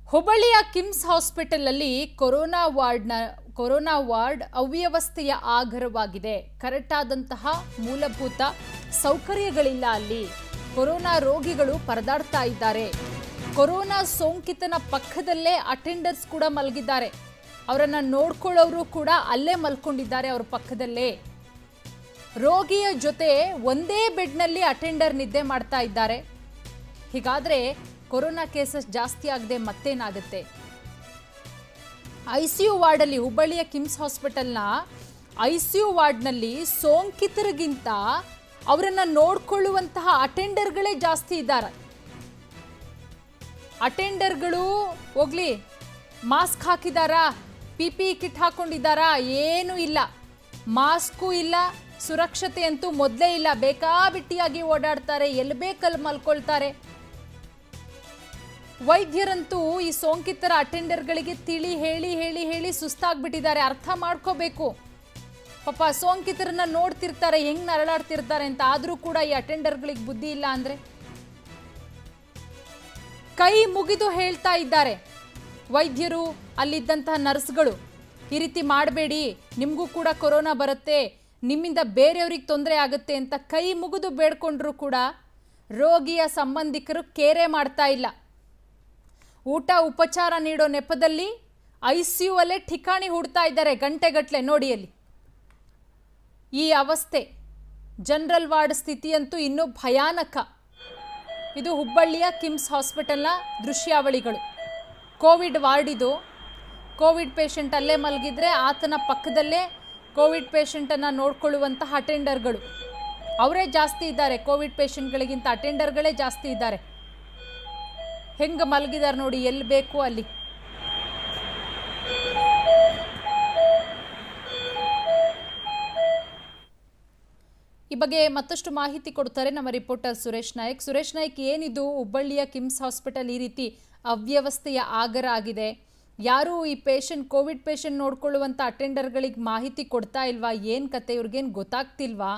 ಹುಬ್ಬಳ್ಳಿಯ ಕಿಮ್ಸ್ ಹಾಸ್ಪಿಟಲಲ್ಲಿ ಕೊರೋನಾ ವಾರ್ಡ್ನ ಕೊರೋನಾ ವಾರ್ಡ್ ಅವ್ಯವಸ್ಥೆಯ ಆಗರವಾಗಿದೆ ಕರೆಕ್ಟ್ ಆದಂತಹ ಮೂಲಭೂತ ಸೌಕರ್ಯಗಳಿಲ್ಲ ಅಲ್ಲಿ ಕೊರೋನಾ ರೋಗಿಗಳು ಪರದಾಡ್ತಾ ಇದ್ದಾರೆ ಕೊರೋನಾ ಸೋಂಕಿತನ ಪಕ್ಕದಲ್ಲೇ ಅಟೆಂಡರ್ಸ್ ಕೂಡ ಮಲಗಿದ್ದಾರೆ ಅವರನ್ನ ನೋಡ್ಕೊಳ್ಳೋರು ಕೂಡ ಅಲ್ಲೇ ಮಲ್ಕೊಂಡಿದ್ದಾರೆ ಅವ್ರ ಪಕ್ಕದಲ್ಲೇ ರೋಗಿಯ ಜೊತೆ ಒಂದೇ ಬೆಡ್ನಲ್ಲಿ ಅಟೆಂಡರ್ ನಿದ್ದೆ ಮಾಡ್ತಾ ಇದ್ದಾರೆ ಹೀಗಾದ್ರೆ ಕೊರೋನಾ ಕೇಸಸ್ ಜಾಸ್ತಿ ಆಗದೆ ಮತ್ತೇನಾಗುತ್ತೆ ಐ ಸಿ ಯು ವಾರ್ಡಲ್ಲಿ ಹುಬ್ಬಳ್ಳಿಯ ಕಿಮ್ಸ್ ಹಾಸ್ಪಿಟಲ್ನ ಐ ಸಿ ಯು ವಾರ್ಡ್ನಲ್ಲಿ ಸೋಂಕಿತರಿಗಿಂತ ಅವರನ್ನ ನೋಡ್ಕೊಳ್ಳುವಂತಹ ಅಟೆಂಡರ್ಗಳೇ ಜಾಸ್ತಿ ಇದ್ದಾರೆ ಅಟೆಂಡರ್ಗಳು ಹೋಗ್ಲಿ ಮಾಸ್ಕ್ ಹಾಕಿದಾರಾ ಪಿ ಪಿ ಕಿಟ್ ಹಾಕೊಂಡಿದ್ದಾರಾ ಏನೂ ಇಲ್ಲ ಮಾಸ್ಕು ಇಲ್ಲ ಸುರಕ್ಷತೆ ಅಂತೂ ಮೊದಲೇ ಇಲ್ಲ ಬೇಕಾಬಿಟ್ಟಿಯಾಗಿ ಓಡಾಡ್ತಾರೆ ಎಲ್ಲಿ ಬೇಕಲ್ಲಿ ಮಲ್ಕೊಳ್ತಾರೆ ವೈದ್ಯರಂತೂ ಈ ಸೋಂಕಿತರ ಅಟೆಂಡರ್ಗಳಿಗೆ ತಿಳಿ ಹೇಳಿ ಹೇಳಿ ಹೇಳಿ ಸುಸ್ತಾಗ್ಬಿಟ್ಟಿದ್ದಾರೆ ಅರ್ಥ ಮಾಡ್ಕೋಬೇಕು ಪಾಪ ಸೋಂಕಿತರನ್ನ ನೋಡ್ತಿರ್ತಾರೆ ಹೆಂಗ್ ನರಳಾಡ್ತಿರ್ತಾರೆ ಅಂತ ಆದ್ರೂ ಕೂಡ ಈ ಅಟೆಂಡರ್ಗಳಿಗೆ ಬುದ್ಧಿ ಇಲ್ಲ ಅಂದ್ರೆ ಕೈ ಮುಗಿದು ಹೇಳ್ತಾ ಇದ್ದಾರೆ ವೈದ್ಯರು ಅಲ್ಲಿದ್ದಂತಹ ನರ್ಸ್ಗಳು ಈ ರೀತಿ ಮಾಡಬೇಡಿ ನಿಮಗೂ ಕೂಡ ಕೊರೋನಾ ಬರುತ್ತೆ ನಿಮ್ಮಿಂದ ಬೇರೆಯವ್ರಿಗೆ ತೊಂದರೆ ಆಗುತ್ತೆ ಅಂತ ಕೈ ಮುಗಿದು ಬೇಡ್ಕೊಂಡ್ರು ಕೂಡ ರೋಗಿಯ ಸಂಬಂಧಿಕರು ಕೇರೆ ಮಾಡ್ತಾ ಇಲ್ಲ ಊಟ ಉಪಚಾರ ನೀಡೋ ನೆಪದಲ್ಲಿ ಐ ಸಿ ಯು ಅಲ್ಲೇ ಠಿಕಾಣಿ ಹುಡ್ತಾ ಇದ್ದಾರೆ ಗಂಟೆಗಟ್ಟಲೆ ನೋಡಿ ಅಲ್ಲಿ ಈ ಅವಸ್ಥೆ ಜನರಲ್ ವಾರ್ಡ್ ಸ್ಥಿತಿಯಂತೂ ಇನ್ನೂ ಭಯಾನಕ ಇದು ಹುಬ್ಬಳ್ಳಿಯ ಕಿಮ್ಸ್ ಹಾಸ್ಪಿಟಲ್ನ ದೃಶ್ಯಾವಳಿಗಳು ಕೋವಿಡ್ ವಾರ್ಡ್ ಇದು ಕೋವಿಡ್ ಪೇಷಂಟ್ ಅಲ್ಲೇ ಮಲಗಿದ್ರೆ ಆತನ ಪಕ್ಕದಲ್ಲೇ ಕೋವಿಡ್ ಪೇಷಂಟನ್ನು ನೋಡ್ಕೊಳ್ಳುವಂತಹ ಅಟೆಂಡರ್ಗಳು ಅವರೇ ಜಾಸ್ತಿ ಇದ್ದಾರೆ ಕೋವಿಡ್ ಪೇಷಂಟ್ಗಳಿಗಿಂತ ಅಟೆಂಡರ್ಗಳೇ ಜಾಸ್ತಿ ಇದ್ದಾರೆ ಹೆಂಗೆ ಮಲಗಿದ್ದಾರೆ ನೋಡಿ ಎಲ್ಲಿ ಬೇಕು ಅಲ್ಲಿ ಈ ಬಗ್ಗೆ ಮತ್ತಷ್ಟು ಮಾಹಿತಿ ಕೊಡ್ತಾರೆ ನಮ್ಮ ರಿಪೋರ್ಟರ್ ಸುರೇಶ್ ನಾಯಕ್ ಸುರೇಶ್ ನಾಯಕ್ ಏನಿದು ಹುಬ್ಬಳ್ಳಿಯ ಕಿಮ್ಸ್ ಹಾಸ್ಪಿಟಲ್ ಈ ರೀತಿ ಅವ್ಯವಸ್ಥೆಯ ಆಗರ ಆಗಿದೆ ಯಾರು ಈ ಪೇಷಂಟ್ ಕೋವಿಡ್ ಪೇಷಂಟ್ ನೋಡ್ಕೊಳ್ಳುವಂಥ ಅಟೆಂಡರ್ಗಳಿಗೆ ಮಾಹಿತಿ ಕೊಡ್ತಾ ಇಲ್ವಾ ಏನು ಕತೆ ಇವ್ರಿಗೇನು ಗೊತ್ತಾಗ್ತಿಲ್ವಾ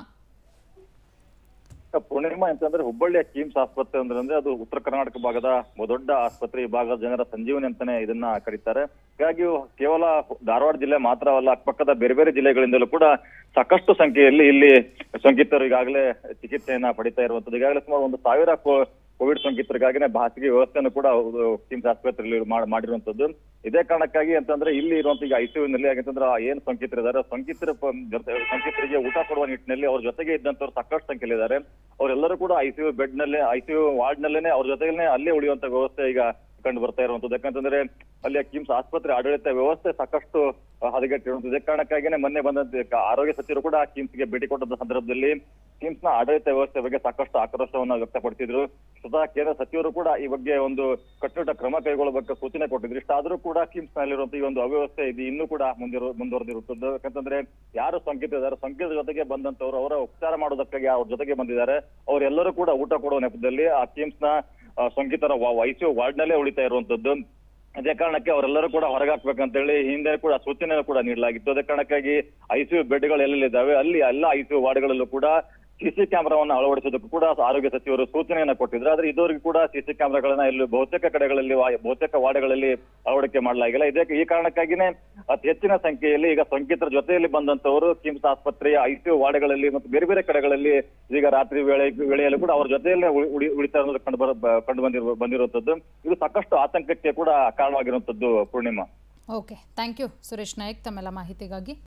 ಪೂರ್ಣಿಮಾ ಅಂತಂದ್ರೆ ಹುಬ್ಬಳ್ಳಿಯ ಕಿಮ್ಸ್ ಆಸ್ಪತ್ರೆ ಅಂದ್ರೆ ಅಂದ್ರೆ ಅದು ಉತ್ತರ ಕರ್ನಾಟಕ ಭಾಗದ ದೊಡ್ಡ ಆಸ್ಪತ್ರೆ ಈ ಭಾಗದ ಜನರ ಸಂಜೀವನಿ ಅಂತಾನೆ ಇದನ್ನ ಕರೀತಾರೆ ಹೀಗಾಗಿ ಕೇವಲ ಧಾರವಾಡ ಜಿಲ್ಲೆ ಮಾತ್ರವಲ್ಲ ಅಕ್ಕಪಕ್ಕದ ಬೇರೆ ಬೇರೆ ಜಿಲ್ಲೆಗಳಿಂದಲೂ ಕೂಡ ಸಾಕಷ್ಟು ಸಂಖ್ಯೆಯಲ್ಲಿ ಇಲ್ಲಿ ಸೋಂಕಿತರು ಈಗಾಗಲೇ ಚಿಕಿತ್ಸೆಯನ್ನ ಪಡಿತಾ ಇರುವಂತದ್ದು ಈಗಾಗಲೇ ಸುಮಾರು ಒಂದು ಸಾವಿರ ಕೋ- ಕೋವಿಡ್ ಸೋಂಕಿತರಿಗಾಗಿನೇ ಖಾಸಗಿ ವ್ಯವಸ್ಥೆಯನ್ನು ಕೂಡ ಅದು ಕಿಮ್ಸ್ ಆಸ್ಪತ್ರೆಯಲ್ಲಿ ಮಾಡ್- ಮಾಡಿರುವಂತದ್ದು ಇದೇ ಕಾರಣಕ್ಕಾಗಿ ಅಂತಂದ್ರೆ ಇಲ್ಲಿ ಇರುವಂತ ಈಗ ಐಸಿಯು ನಲ್ಲಿ ಯಾಕಂತಂದ್ರೆ ಆ ಏನ್ ಸೋಂಕಿತರಿದ್ದಾರೆ ಸೋಂಕಿತರ ಪ- ಜೊತೆ ಸೋಂಕಿತರಿಗೆ ಊಟ ಕೊಡುವ ನಿಟ್ಟಿನಲ್ಲಿ ಅವ್ರ ಜೊತೆಗೆ ಇದ್ದಂತವ್ರು ಸಾಕಷ್ಟು ಸಂಖ್ಯೆಯಲ್ಲಿ ಇದ್ದಾರೆ ಅವರೆಲ್ಲರೂ ಕೂಡ ಐಸಿಯು ಬೆಡ್ ನಲ್ಲೇ ಐಸಿಯು ವಾರ್ಡ್ ನಲ್ಲೇನೆ ಅವ್ರ ಜೊತೆಗೇನೆ ಅಲ್ಲೇ ಉಳಿಯುವಂತ ವ್ಯವಸ್ಥೆ ಈಗ ಕಂಡು ಬರ್ತಾ ಇರುವಂತದ್ದು ಯಾಕಂತಂದ್ರೆ ಅಲ್ಲಿ ಕಿಮ್ಸ್ ಆಸ್ಪತ್ರೆ ಆಡಳಿತ ವ್ಯವಸ್ಥೆ ಸಾಕಷ್ಟು ಹದಗೆಟ್ಟಿರುವಂತದ್ದು ಇದೇ ಕಾರಣಕ್ಕಾಗಿನೇ ಮೊನ್ನೆ ಬಂದಂತ ಕ- ಆರೋಗ್ಯ ಸಚಿವರು ಕೂಡ ಕಿಮ್ಸ್ಗೆ ಭೇಟಿ ಕೊಟ್ಟಂತ ಸಂದರ್ಭದಲ್ಲಿ ಕಿಮ್ಸ್ ನ ಆಡಳಿತ ವ್ಯವಸ್ಥೆ ಬಗ್ಗೆ ಸಾಕಷ್ಟು ಆಕ್ರೋಶವನ್ನ ವ್ಯಕ್ತಪಡಿಸಿದ್ರು ಸ್ವತಃ ಕೇಂದ್ರ ಸಚಿವರು ಕೂಡ ಈ ಬಗ್ಗೆ ಒಂದು ಕಟ್ಟುನಿಟ್ಟ ಕ್ರಮ ಕೈಗೊಳ್ಳಬೇಕು ಸೂಚನೆ ಕೊಟ್ಟಿದ್ರು ಇಷ್ಟಾದ್ರೂ ಕೂಡ ಕಿಮ್ಸ್ ನಲ್ಲಿರುವಂತಹ ಈ ಒಂದು ಅವ್ಯವಸ್ಥೆ ಇದು ಇನ್ನೂ ಕೂಡ ಮುಂದಿರು ಮುಂದುವರೆದಿರುತ್ತದೆ ಯಾಕಂತಂದ್ರೆ ಯಾರು ಸೋಂಕಿತ ಇದ್ದಾರೆ ಸೋಂಕಿತರ ಜೊತೆಗೆ ಬಂದಂತವ್ರು ಅವರ ಉಪಚಾರ ಮಾಡೋದಕ್ಕಾಗಿ ಅವ್ರ ಜೊತೆಗೆ ಬಂದಿದ್ದಾರೆ ಅವರೆಲ್ಲರೂ ಕೂಡ ಊಟ ಕೊಡುವ ನೆಪದಲ್ಲಿ ಆ ಕಿಮ್ಸ್ ನ ಆ, ಸೋಂಕಿತರ ಐಸಿಯು ವಾರ್ಡ್ ನಲ್ಲೇ ಉಳಿತಾ ಇರುವಂತದ್ದು ಅದೇ ಕಾರಣಕ್ಕೆ ಅವರೆಲ್ಲರೂ ಕೂಡ ಹೊರಗೆ ಹಾಕ್ಬೇಕಂತ ಹೇಳಿ ಹಿಂದೆ ಕೂಡ ಸೂಚನೆ ಕೂಡ ನೀಡಲಾಗಿತ್ತು ಅದೇ ಕಾರಣಕ್ಕಾಗಿ ಐಸಿಯು ಬೆಡ್ಗಳು ಎಲ್ಲೆಲ್ಲಿದ್ದಾವೆ ಅಲ್ಲಿ ಎಲ್ಲ ಐಸಿಯು ವಾರ್ಡ್ಗಳಲ್ಲೂ ಕೂಡ ಸಿಸಿ ಕ್ಯಾಮೆರಾವನ್ನು ಅಳವಡಿಸೋದಕ್ಕೂ ಕೂಡ ಆರೋಗ್ಯ ಸಚಿವರು ಸೂಚನೆಯನ್ನ ಕೊಟ್ಟಿದ್ರು ಆದ್ರೆ ಇದುವರೆಗೂ ಕೂಡ ಸಿಸಿ ಕ್ಯಾಮೆರಾಗಳನ್ನ ಇಲ್ಲಿ ಬಹುತೇಕ ಕಡೆಗಳಲ್ಲಿ ವಾ- ಬಹುತೇಕ ವಾರ್ಡ್ಗಳಲ್ಲಿ ಅಳವಡಿಕೆ ಮಾಡಲಾಗಿಲ್ಲ ಇದೇ ಈ ಕಾರಣಕ್ಕಾಗಿನೇ ಅತಿ ಹೆಚ್ಚಿನ ಸಂಖ್ಯೆಯಲ್ಲಿ ಈಗ ಸೋಂಕಿತರ ಜೊತೆಯಲ್ಲಿ ಬಂದಂತವರು ಕಿಮ್ಸ್ ಆಸ್ಪತ್ರೆಯ ಐಸಿಯು ವಾರ್ಡ್ಗಳಲ್ಲಿ ಮತ್ತು ಬೇರೆ ಬೇರೆ ಕಡೆಗಳಲ್ಲಿ ಈಗ ರಾತ್ರಿ ವೇಳೆ ವೇಳೆಯಲ್ಲೂ ಕೂಡ ಅವ್ರ ಜೊತೆಯಲ್ಲೇ ಉಳಿ- ಉಳಿ- ಉಳಿತಾ ಇರೋದು ಕಂಡು ಬರ ಬ- ಕಂಡು ಬಂದಿರುವ ಬಂದಿರುವಂತದ್ದು ಇದು ಸಾಕಷ್ಟು ಆತಂಕಕ್ಕೆ ಕೂಡ ಕಾರಣವಾಗಿರುವಂತದ್ದು Purnima okay thank you Suresh Nayak ತಮ್ಮೆಲ್ಲ ಮಾಹಿತಿಗಾಗಿ